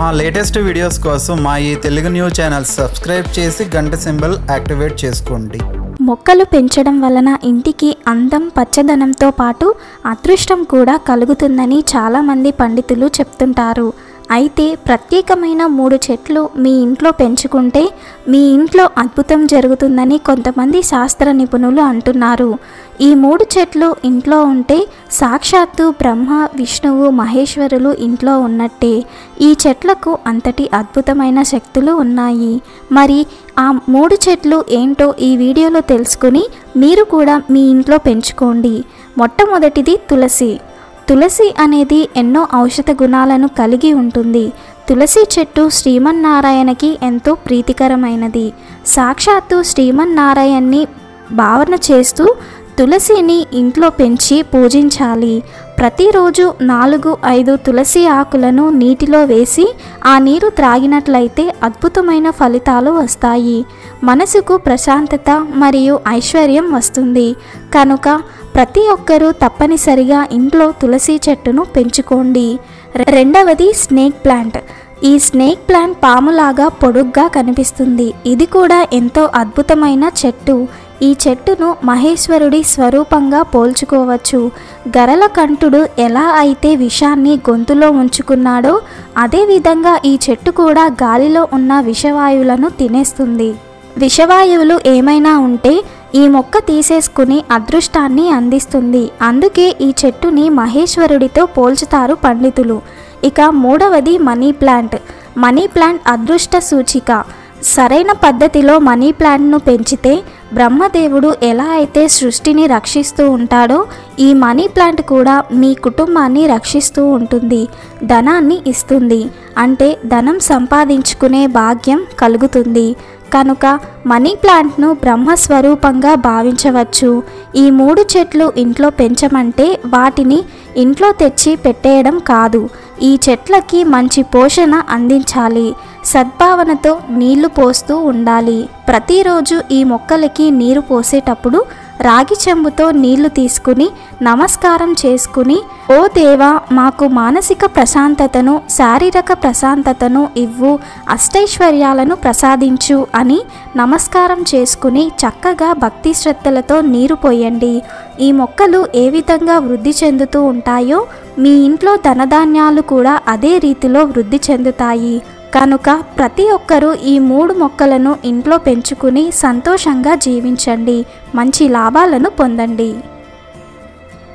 మా latest videos కోసం మా ఈ తెలుగు న్యూస్ ఛానల్ సబ్స్క్రైబ్ చేసి గంట సింబల్ యాక్టివేట్ చేసుకోండి మొక్కలు పెంచడం వలన ఇంటికి అందం పచ్చదనంతో పాటు అదృష్టం కూడా కలుగుతుందని చాలామంది పండితులు చెప్తుంటారు అయితే ప్రత్యేకమైన మూడు చెట్లు మీ ఇంట్లో పెంచుకుంటే మీ ఇంట్లో అద్భుతం జరుగుతుందని కొంతమంది శాస్త్ర నిపుణులు అంటున్నారు ఈ మూడు చెట్లు ఇంట్లో ఉంటే సాక్షాత్తు బ్రహ్మ విష్ణువు మహేశ్వరులు ఇంట్లో ఉన్నట్టే ఈ చెట్లకు అంతటి అద్భుతమైన శక్తులు ఉన్నాయి మరి ఆ మూడు చెట్లు ఏంటో ఈ వీడియోలో తెలుసుకుని మీరు కూడా మీ ఇంట్లో పెంచుకోండి మొట్టమొదటిది తులసి తులసి అనేది ఎన్నో ఔషధ గుణాలను కలిగి ఉంటుంది తులసి చెట్టు శ్రీమన్నారాయణకి ఎంతో ప్రీతికరమైనది సాక్షాత్తు శ్రీమన్నారాయణ్ణి భావన చేస్తూ తులసిని ఇంట్లో పెంచి పూజించాలి ప్రతిరోజు నాలుగు ఐదు తులసి ఆకులను నీటిలో వేసి ఆ నీరు త్రాగినట్లయితే అద్భుతమైన ఫలితాలు వస్తాయి మనసుకు ప్రశాంతత మరియు ఐశ్వర్యం వస్తుంది కనుక ప్రతి ఒక్కరూ తప్పనిసరిగా ఇంట్లో తులసి చెట్టును పెంచుకోండి రెండవది స్నేక్ ప్లాంట్ ఈ స్నేక్ ప్లాంట్ పాములాగా పొడుగ్గా కనిపిస్తుంది ఇది కూడా ఎంతో అద్భుతమైన చెట్టు ఈ చెట్టును మహేశ్వరుడి స్వరూపంగా పోల్చుకోవచ్చు గరల కంఠుడు ఎలా అయితే విషాన్ని గొంతులో ఉంచుకున్నాడో అదేవిధంగా ఈ చెట్టు కూడా గాలిలో ఉన్న విషవాయువులను తినేస్తుంది విషవాయువులు ఏమైనా ఉంటే ఈ మొక్క తీసేసుకుని అదృష్టాన్ని అందిస్తుంది అందుకే ఈ చెట్టుని మహేశ్వరుడితో పోల్చుతారు పండితులు ఇక మూడవది మనీ ప్లాంట్ మనీ ప్లాంట్ అదృష్ట సూచిక సరైన పద్ధతిలో మనీ ప్లాంట్ను పెంచితే బ్రహ్మదేవుడు ఎలా అయితే సృష్టిని రక్షిస్తూ ఉంటాడో ఈ మనీ ప్లాంట్ కూడా మీ కుటుంబాన్ని రక్షిస్తూ ఉంటుంది ధనాన్ని ఇస్తుంది అంటే ధనం సంపాదించుకునే భాగ్యం కలుగుతుంది కనుక మనీ ప్లాంట్ను బ్రహ్మస్వరూపంగా భావించవచ్చు ఈ మూడు చెట్లు ఇంట్లో పెంచమంటే వాటిని ఇంట్లో తెచ్చి పెట్టేయడం కాదు ఈ చెట్లకి మంచి పోషణ అందించాలి సద్భావనతో నీళ్లు పోస్తూ ఉండాలి ప్రతిరోజు ఈ మొక్కలకి నీరు పోసేటప్పుడు రాగి చెంబుతో నీళ్లు తీసుకుని నమస్కారం చేసుకుని ఓ దేవా మాకు మానసిక ప్రశాంతతను శారీరక ప్రశాంతతను ఇవ్వు అష్టైశ్వర్యాలను ప్రసాదించు అని నమస్కారం చేసుకుని చక్కగా భక్తి శ్రద్ధలతో నీరు పోయండి ఈ మొక్కలు ఏ విధంగా వృద్ధి చెందుతూ ఉంటాయో మీ ఇంట్లో ధనధాన్యాలు కూడా అదే రీతిలో వృద్ధి చెందుతాయి కనుక ప్రతి ఒక్కరూ ఈ మూడు మొక్కలను ఇంట్లో పెంచుకుని సంతోషంగా జీవించండి మంచి లాభాలను పొందండి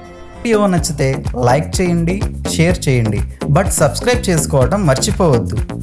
వీడియో నచ్చితే లైక్ చేయండి షేర్ చేయండి బట్ సబ్స్క్రైబ్ చేసుకోవడం మర్చిపోవద్దు